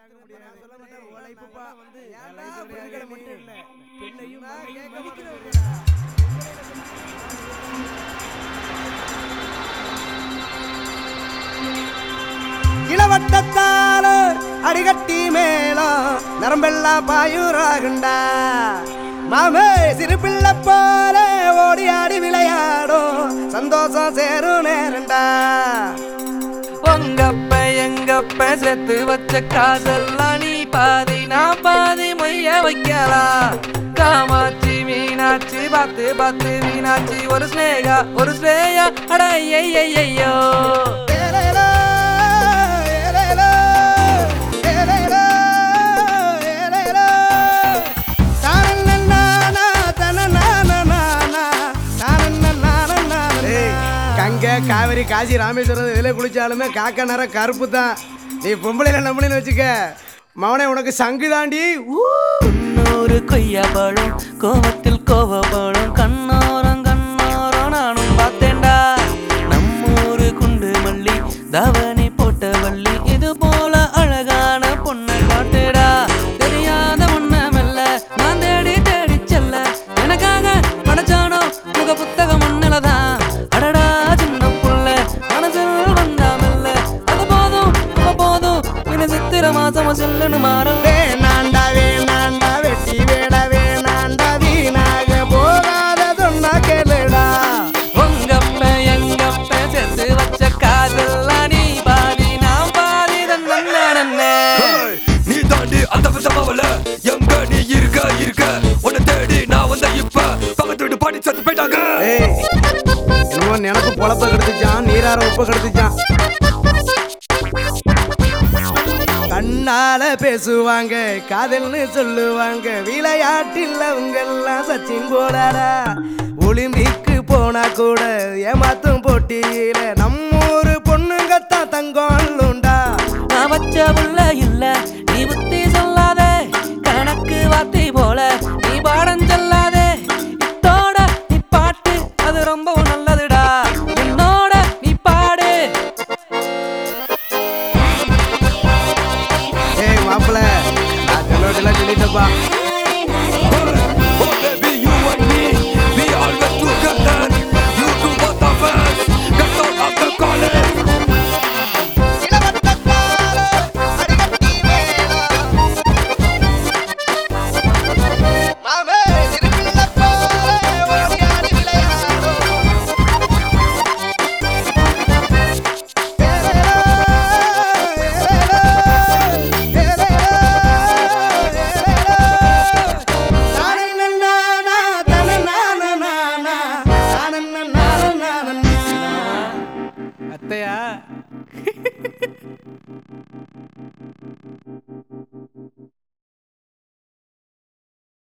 இளவட்டத்தால அடிகட்டி மேளம் நரம்பெல்லாம் பாயுராகுண்டா மாமே சிறு பிள்ளை போல ஓடி ஆடி விளையாடும் சந்தோஷம் சேரும் நேரண்டா உங்கப்ப எங்கப்ப செத்து வச்ச காசெல்லாம் நீ பாதி நான் பாதி மொய்ய வைக்கலாம் காமாட்சி மீனாட்சி பார்த்து பார்த்து மீனாட்சி ஒரு ஸ்னேகா ஒரு ஸ்னேயா அட ஐயையையோ ஏலேலோ, ஏலேலோ, ஏலேலோ, ஏலேலோ. தானன்னன்னானா, தனநானநானா, தானன்னன்னானநானா. ஏய், கங்கை காவிரி காசி ராமேஸ்வரம் இதில் குளிச்சாலுமே காக்க நேரம் கருப்பு தான் நீ பொம்பளைல நம்பணுன்னு வச்சுக்க மவனே உனக்கு சங்கு தாண்டி ஊ. முன்னூறு கொய்யா பழம் கோவத்தில் கோவப்படும் கண்ணோரம் கண்ணோரம் நானும் பார்த்தேன்டா நம்மூரு குண்டு மல்லி தவணி போட்ட வள்ளி இது போல அழகான பொண்ணை காட்டுடா தெரியாத ஒண்ண மெல்ல நான் தேடி தேடி செல்ல எனக்காக படைச்சானோ முக புத்தகம் மண்ணிலதான் அடடா சின்ன புள்ள மனசில் வந்தா மெல்ல அது போதும் அது போதும் இது சித்திர மாசம் செல்லுன்னு மாறும் வேணாண்டா வேணாண்டா வெட்டி வேட வேணாண்டா வீணாக போகாத சொன்னா கேளுடா உங்கப்ப எங்கப்ப சேர்த்து வச்ச காதெல்லாம் நீ பாதி நான் பாதி தன்னே நீ தாண்டி அந்த விதமாவல எங்க நீ இருக்க இருக்க உன்னை தேடி நான் வந்த இப்ப பக்கத்து வீட்டு பாடி சத்து போயிட்டாங்க ஏய் என்னமோ நினப்பு பொழப்ப கெடுத்துச்சான் நீரார உப்ப கெடுத்துச்சான் கண்ணால பேசுவாங்க காதல்னு சொல்லுவாங்க விளையாட்டில் அவங்க எல்லாம் சச்சின் போடாடா ஒலிம்பிக்கு போனா கூட ஏமாத்தும் போட்டியில நம்மூரு பொண்ணுங்கத்தான் தங்கம் அல்லுண்டா நான் வச்ச புள்ள இல்ல நீ புத்தி சொல்லாதே கணக்கு வார்த்தை போல நீ பாடம் சொல்லாதே இத்தோட நீ பாட்டு அது ரொம்ப நல்லதுடா என்னோட நீ பாடு ஏய் மாப்பிள்ள நான் சொல்லலாம் சொல்லிட்டப்பா Oh baby you and me we always together you two both of us get out of the college அத்தையா